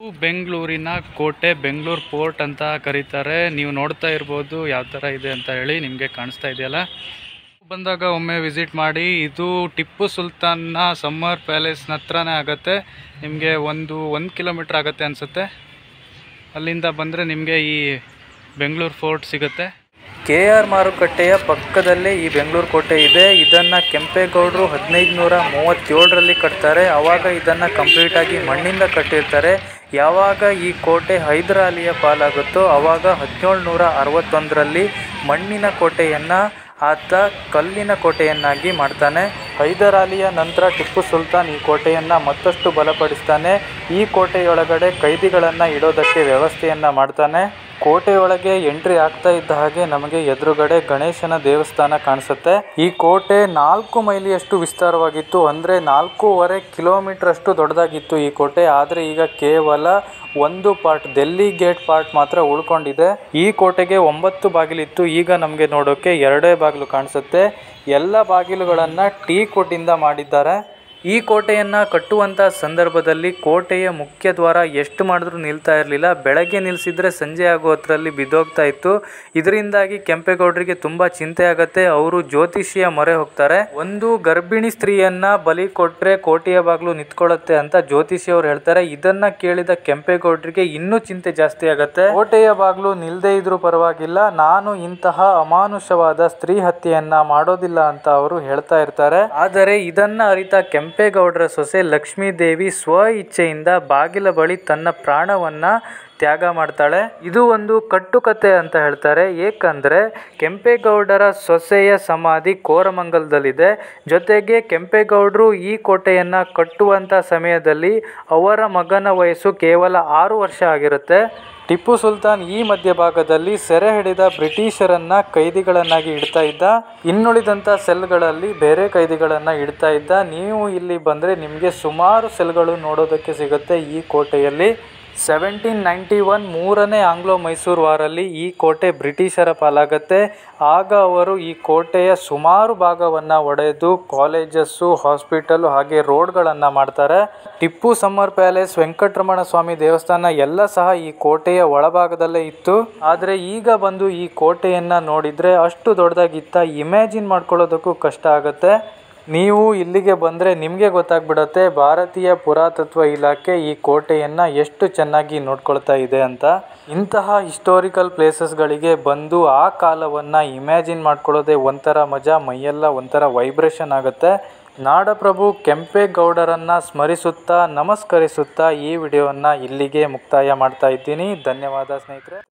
ಬೆಂಗಳೂರಿನ ಕೋಟೆ ಬೆಂಗಳೂರು ಪೋರ್ಟ್ ಅಂತ ಕರೀತಾರೆ ನೀವು ನೋಡ್ತಾ ಇರ್ಬೋದು ಯಾವ ಥರ ಇದೆ ಅಂತ ಹೇಳಿ ನಿಮಗೆ ಕಾಣಿಸ್ತಾ ಇದೆಯಲ್ಲ ಬಂದಾಗ ಒಮ್ಮೆ ವಿಸಿಟ್ ಮಾಡಿ ಇದು ಟಿಪ್ಪು ಸುಲ್ತಾನ್ನ ಸಮ್ಮರ್ ಪ್ಯಾಲೇಸ್ನ ಹತ್ರನೇ ಆಗುತ್ತೆ ನಿಮಗೆ ಒಂದು ಒಂದು ಕಿಲೋಮೀಟ್ರ್ ಆಗುತ್ತೆ ಅನಿಸುತ್ತೆ ಅಲ್ಲಿಂದ ಬಂದರೆ ನಿಮಗೆ ಈ ಬೆಂಗಳೂರು ಫೋರ್ಟ್ ಸಿಗುತ್ತೆ ಕೆ ಆರ್ ಮಾರುಕಟ್ಟೆಯ ಪಕ್ಕದಲ್ಲೇ ಈ ಬೆಂಗಳೂರು ಕೋಟೆ ಇದೆ ಇದನ್ನು ಕೆಂಪೇಗೌಡರು ಹದಿನೈದು ನೂರ ಮೂವತ್ತೇಳರಲ್ಲಿ ಕಟ್ತಾರೆ ಆವಾಗ ಇದನ್ನು ಕಂಪ್ಲೀಟಾಗಿ ಮಣ್ಣಿಂದ ಕಟ್ಟಿರ್ತಾರೆ ಯಾವಾಗ ಈ ಕೋಟೆ ಹೈದರಾಲಿಯ ಪಾಲಾಗುತ್ತೋ ಆವಾಗ ಹದಿನೇಳು ನೂರ ಅರವತ್ತೊಂದರಲ್ಲಿ ಮಣ್ಣಿನ ಕೋಟೆಯನ್ನು ಆತ ಕಲ್ಲಿನ ಕೋಟೆಯನ್ನಾಗಿ ಮಾಡ್ತಾನೆ ಹೈದರಾಲಿಯ ನಂತರ ಟಿಪ್ಪು ಸುಲ್ತಾನ್ ಈ ಕೋಟೆಯನ್ನು ಮತ್ತಷ್ಟು ಬಲಪಡಿಸ್ತಾನೆ ಈ ಕೋಟೆಯೊಳಗಡೆ ಕೈದಿಗಳನ್ನು ಇಡೋದಕ್ಕೆ ವ್ಯವಸ್ಥೆಯನ್ನು ಮಾಡ್ತಾನೆ ಕೋಟೆಯೊಳಗೆ ಎಂಟ್ರಿ ಆಗ್ತಾ ಇದ್ದ ಹಾಗೆ ನಮಗೆ ಎದುರುಗಡೆ ಗಣೇಶನ ದೇವಸ್ಥಾನ ಕಾಣಿಸುತ್ತೆ ಈ ಕೋಟೆ ನಾಲ್ಕು ಮೈಲಿಯಷ್ಟು ವಿಸ್ತಾರವಾಗಿತ್ತು ಅಂದರೆ ನಾಲ್ಕೂವರೆ ಕಿಲೋಮೀಟರ್ ಅಷ್ಟು ದೊಡ್ಡದಾಗಿತ್ತು ಈ ಕೋಟೆ ಆದರೆ ಈಗ ಕೇವಲ ಒಂದು ಪಾರ್ಟ್ ಡೆಲ್ಲಿ ಗೇಟ್ ಪಾರ್ಟ್ ಮಾತ್ರ ಉಳ್ಕೊಂಡಿದೆ ಈ ಕೋಟೆಗೆ ಒಂಬತ್ತು ಬಾಗಿಲಿತ್ತು ಈಗ ನಮಗೆ ನೋಡೋಕೆ ಎರಡೇ ಬಾಗಿಲು ಕಾಣಿಸುತ್ತೆ ಎಲ್ಲ ಬಾಗಿಲುಗಳನ್ನು ಟೀ ಕೊಟ್ಟಿಂದ ಮಾಡಿದ್ದಾರೆ ಈ ಕೋಟೆಯನ್ನು ಕಟ್ಟುವಂಥ ಸಂದರ್ಭದಲ್ಲಿ ಕೋಟೆಯ ಮುಖ್ಯ ದ್ವಾರ ಎಷ್ಟು ಮಾಡಿದ್ರೂ ನಿಲ್ತಾ ಇರಲಿಲ್ಲ ಬೆಳಗ್ಗೆ ನಿಲ್ಲಿಸಿದ್ರೆ ಸಂಜೆ ಆಗೋ ಹೊತ್ತರಲ್ಲಿ ಬಿದ್ದೋಗ್ತಾ ಇತ್ತು ಇದರಿಂದಾಗಿ ಕೆಂಪೇಗೌಡರಿಗೆ ತುಂಬ ಚಿಂತೆ ಆಗುತ್ತೆ ಅವರು ಜ್ಯೋತಿಷಿಯ ಮೊರೆ ಹೋಗ್ತಾರೆ ಒಂದು ಗರ್ಭಿಣಿ ಸ್ತ್ರೀಯನ್ನ ಬಲಿ ಕೊಟ್ರೆ ಕೋಟೆಯ ಬಾಗಿಲು ನಿಂತ್ಕೊಳ್ಳುತ್ತೆ ಅಂತ ಜ್ಯೋತಿಷಿಯವರು ಹೇಳ್ತಾರೆ ಇದನ್ನ ಕೇಳಿದ ಕೆಂಪೇಗೌಡರಿಗೆ ಇನ್ನೂ ಚಿಂತೆ ಜಾಸ್ತಿ ಆಗುತ್ತೆ ಕೋಟೆಯ ಬಾಗಿಲು ನಿಲ್ದೇ ಇದ್ರೂ ಪರವಾಗಿಲ್ಲ ನಾನು ಇಂತಹ ಅಮಾನುಷವಾದ ಸ್ತ್ರೀ ಹತ್ಯೆಯನ್ನ ಮಾಡೋದಿಲ್ಲ ಅಂತ ಅವರು ಹೇಳ್ತಾ ಇರ್ತಾರೆ ಆದರೆ ಇದನ್ನ ಅರಿತ ಕೆಂಪೇಗೌಡರ ಸೊಸೆ ಲಕ್ಷ್ಮೀ ದೇವಿ ಸ್ವ ಇಚ್ಛೆಯಿಂದ ಬಾಗಿಲ ಬಳಿ ತನ್ನ ಪ್ರಾಣವನ್ನ ತ್ಯಾಗ ಮಾಡ್ತಾಳೆ ಇದು ಒಂದು ಕಟ್ಟುಕತೆ ಅಂತ ಹೇಳ್ತಾರೆ ಏಕೆಂದರೆ ಕೆಂಪೇಗೌಡರ ಸೊಸೆಯ ಸಮಾಧಿ ಕೋರಮಂಗಲದಲ್ಲಿದೆ ಜೊತೆಗೆ ಕೆಂಪೇಗೌಡರು ಈ ಕೋಟೆಯನ್ನು ಕಟ್ಟುವಂಥ ಸಮಯದಲ್ಲಿ ಅವರ ಮಗನ ವಯಸ್ಸು ಕೇವಲ ಆರು ವರ್ಷ ಆಗಿರುತ್ತೆ ಟಿಪ್ಪು ಸುಲ್ತಾನ್ ಈ ಮಧ್ಯಭಾಗದಲ್ಲಿ ಸೆರೆ ಹಿಡಿದ ಬ್ರಿಟಿಷರನ್ನ ಕೈದಿಗಳನ್ನಾಗಿ ಇಡ್ತಾ ಇದ್ದ ಇನ್ನುಳಿದಂಥ ಸೆಲ್ಗಳಲ್ಲಿ ಬೇರೆ ಕೈದಿಗಳನ್ನ ಇಡ್ತಾ ಇದ್ದ ನೀವು ಇಲ್ಲಿ ಬಂದರೆ ನಿಮಗೆ ಸುಮಾರು ಸೆಲ್ಗಳು ನೋಡೋದಕ್ಕೆ ಸಿಗುತ್ತೆ ಈ ಕೋಟೆಯಲ್ಲಿ ಸೆವೆಂಟೀನ್ ನೈಂಟಿ ಒನ್ ಮೂರನೇ ಆಂಗ್ಲೋ ಮೈಸೂರು ವಾರಲ್ಲಿ ಈ ಕೋಟೆ ಬ್ರಿಟಿಷರ ಪಾಲಾಗತ್ತೆ ಆಗ ಅವರು ಈ ಕೋಟೆಯ ಸುಮಾರು ಭಾಗವನ್ನು ಒಡೆದು ಕಾಲೇಜಸ್ಸು ಹಾಸ್ಪಿಟಲ್ ಹಾಗೆ ರೋಡ್ಗಳನ್ನು ಮಾಡ್ತಾರೆ ಟಿಪ್ಪು ಸಮ್ಮರ್ ಪ್ಯಾಲೇಸ್ ವೆಂಕಟರಮಣ ಸ್ವಾಮಿ ದೇವಸ್ಥಾನ ಎಲ್ಲ ಸಹ ಈ ಕೋಟೆಯ ಒಳಭಾಗದಲ್ಲೇ ಇತ್ತು ಆದರೆ ಈಗ ಬಂದು ಈ ಕೋಟೆಯನ್ನು ನೋಡಿದರೆ ಅಷ್ಟು ದೊಡ್ಡದಾಗಿತ್ತ ಇಮ್ಯಾಜಿನ್ ಮಾಡ್ಕೊಳ್ಳೋದಕ್ಕೂ ಕಷ್ಟ ಆಗುತ್ತೆ ನೀವು ಇಲ್ಲಿಗೆ ಬಂದರೆ ನಿಮಗೆ ಗೊತ್ತಾಗ್ಬಿಡತ್ತೆ ಭಾರತೀಯ ಪುರಾತತ್ವ ಇಲಾಖೆ ಈ ಕೋಟೆಯನ್ನು ಎಷ್ಟು ಚೆನ್ನಾಗಿ ನೋಡ್ಕೊಳ್ತಾ ಇದೆ ಅಂತ ಇಂತಹ ಹಿಸ್ಟೋರಿಕಲ್ ಪ್ಲೇಸಸ್ಗಳಿಗೆ ಬಂದು ಆ ಕಾಲವನ್ನು ಇಮ್ಯಾಜಿನ್ ಮಾಡ್ಕೊಳ್ಳೋದೇ ಒಂಥರ ಮಜಾ ಮೈಯೆಲ್ಲ ಒಂಥರ ವೈಬ್ರೇಷನ್ ಆಗುತ್ತೆ ನಾಡಪ್ರಭು ಕೆಂಪೇಗೌಡರನ್ನು ಸ್ಮರಿಸುತ್ತಾ ನಮಸ್ಕರಿಸುತ್ತಾ ಈ ವಿಡಿಯೋವನ್ನು ಇಲ್ಲಿಗೆ ಮುಕ್ತಾಯ ಮಾಡ್ತಾ ಇದ್ದೀನಿ ಧನ್ಯವಾದ ಸ್ನೇಹಿತರೆ